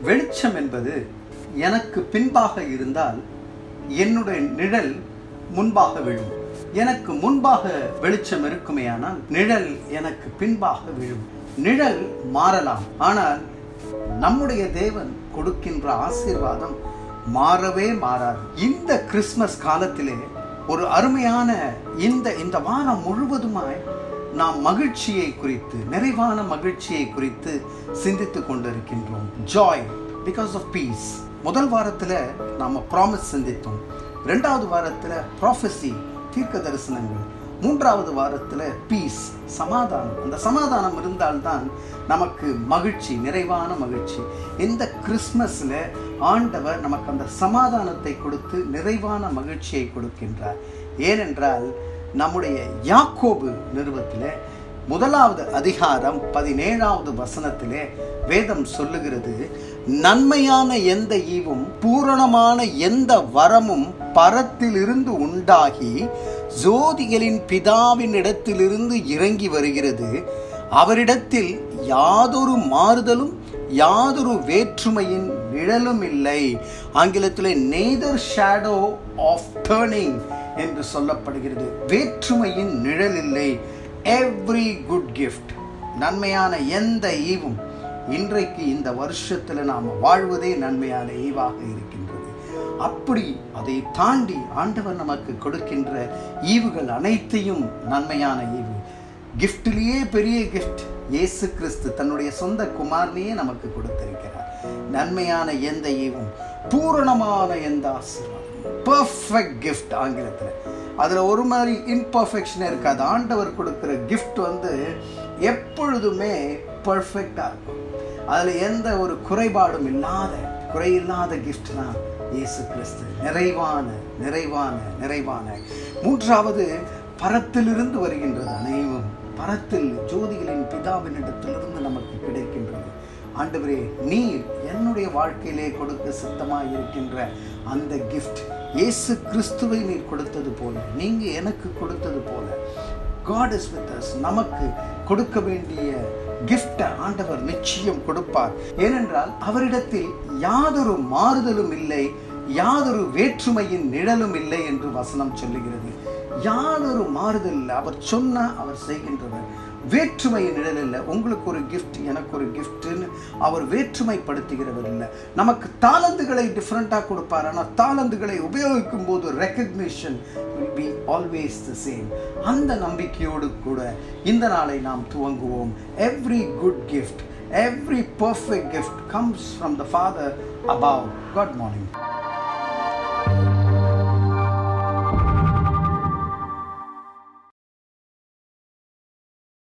வெளிச்சம் என்பது எனக்கு பின்பாக இருந்தால் என்னுடைய நிழல் முன்பாக விழும் எனக்கு முன்பாக வெளிச்சம் இருக்குமேயானால் நிழல் எனக்கு பின்பாக விழும் நிழல் மாறலாம் ஆனால் நம்முடைய தேவன் கொடுக்கின்ற ஆசீர்வாதம் மாறவே மாறாது இந்த கிறிஸ்மஸ் காலத்திலே ஒரு அருமையான இந்த இந்த வாரம் முழுவதுமாய் நாம் மகிழ்ச்சியை குறித்து நிறைவான மகிழ்ச்சியை குறித்து சிந்தித்துக் கொண்டிருக்கின்றோம் ஜாய் பிகாஸ் ஆஃப் பீஸ் முதல் வாரத்தில் நாம் ப்ராமிஸ் சிந்தித்தோம் ரெண்டாவது வாரத்தில் ப்ராஃபஸி தீர்க்க தரிசனங்கள் மூன்றாவது வாரத்தில் பீஸ் சமாதானம் அந்த சமாதானம் இருந்தால்தான் நமக்கு மகிழ்ச்சி நிறைவான மகிழ்ச்சி இந்த கிறிஸ்மஸில் ஆண்டவர் நமக்கு அந்த சமாதானத்தை கொடுத்து நிறைவான மகிழ்ச்சியை கொடுக்கின்றார் ஏனென்றால் நம்முடைய யாக்கோபு நிறுவத்தில் முதலாவது அதிகாரம் பதினேழாவது வசனத்திலே வேதம் சொல்லுகிறது நன்மையான எந்த ஈவும் பூரணமான எந்த வரமும் பரத்திலிருந்து உண்டாகி ஜோதிகளின் பிதாவின் இடத்திலிருந்து இறங்கி வருகிறது அவரிடத்தில் யாதொரு மாறுதலும் யாதொரு வேற்றுமையின் நிழலும் இல்லை ஆங்கிலத்தில் நெய்தர் ஷேடோ ஆஃப் டேர்னிங் என்று சொல்லப்படுகிறது வேற்றுமையின் நிழல் இல்லை எவ்ரி குட் கிஃப்ட் நன்மையான எந்த ஈவும் இன்றைக்கு இந்த வருஷத்தில் நாம் வாழ்வதே நன்மையான ஈவாக இருக்கின்றது அப்படி அதை தாண்டி ஆண்டவர் நமக்கு கொடுக்கின்ற ஈவுகள் அனைத்தையும் நன்மையான ஈவு கிஃப்டிலேயே பெரிய கிஃப்ட் இயேசு கிறிஸ்து தன்னுடைய சொந்த குமாரனையே நமக்கு கொடுத்திருக்கிறார் நன்மையான எந்த ஈவும் பூரணமான எந்த ஆசீர்வாதம் பர்ஃபெக்ட் கிஃப்ட் ஆங்கிலத்தில் அதில் ஒரு மாதிரி இன்பர்ஃபெக்ஷன் இருக்காது ஆண்டவர் கொடுக்குற கிஃப்ட் வந்து எப்பொழுதுமே பர்ஃபெக்டாக இருக்கும் அதில் எந்த ஒரு குறைபாடும் இல்லாத குறையில்லாத கிஃப்ட் தான் இயேசு கிறிஸ்து நிறைவான நிறைவான நிறைவான மூன்றாவது பரத்திலிருந்து வருகின்றது அனைவரும் பரத்தில் ஜோதிகளின் பிதாவின் இடத்திலிருந்து நமக்கு கிடைக்கின்றது ஆண்டவரே நீர் என்னுடைய வாழ்க்கையிலே கொடுக்க சித்தமாக இருக்கின்ற அந்த கிஃப்ட் இயேசு கிறிஸ்துவை நீர் கொடுத்தது போல நீங்க எனக்கு கொடுத்தது போல காட் இஸ் வித் அஸ் நமக்கு கொடுக்க வேண்டிய கிஃப்டை ஆண்டவர் நிச்சயம் கொடுப்பார் ஏனென்றால் அவரிடத்தில் யாதொரு மாறுதலும் இல்லை யாதொரு வேற்றுமையின் நிழலும் இல்லை என்று வசனம் சொல்லுகிறது யாதொரு மாறுதல் இல்லை அவர் சொன்னா அவர் செய்கின்றவர் வேற்றுமையின் நிழல் இல்லை உங்களுக்கு ஒரு கிஃப்ட் எனக்கு ஒரு கிஃப்ட்னு அவர் வேற்றுமைப்படுத்துகிறவர் இல்லை நமக்கு தாளந்துகளை டிஃப்ரெண்ட்டாக கொடுப்பார் ஆனால் தாளந்துகளை உபயோகிக்கும் போது recognition will be always the same அந்த நம்பிக்கையோடு கூட இந்த நாளை நாம் துவங்குவோம் every good gift every perfect gift comes from the father above good morning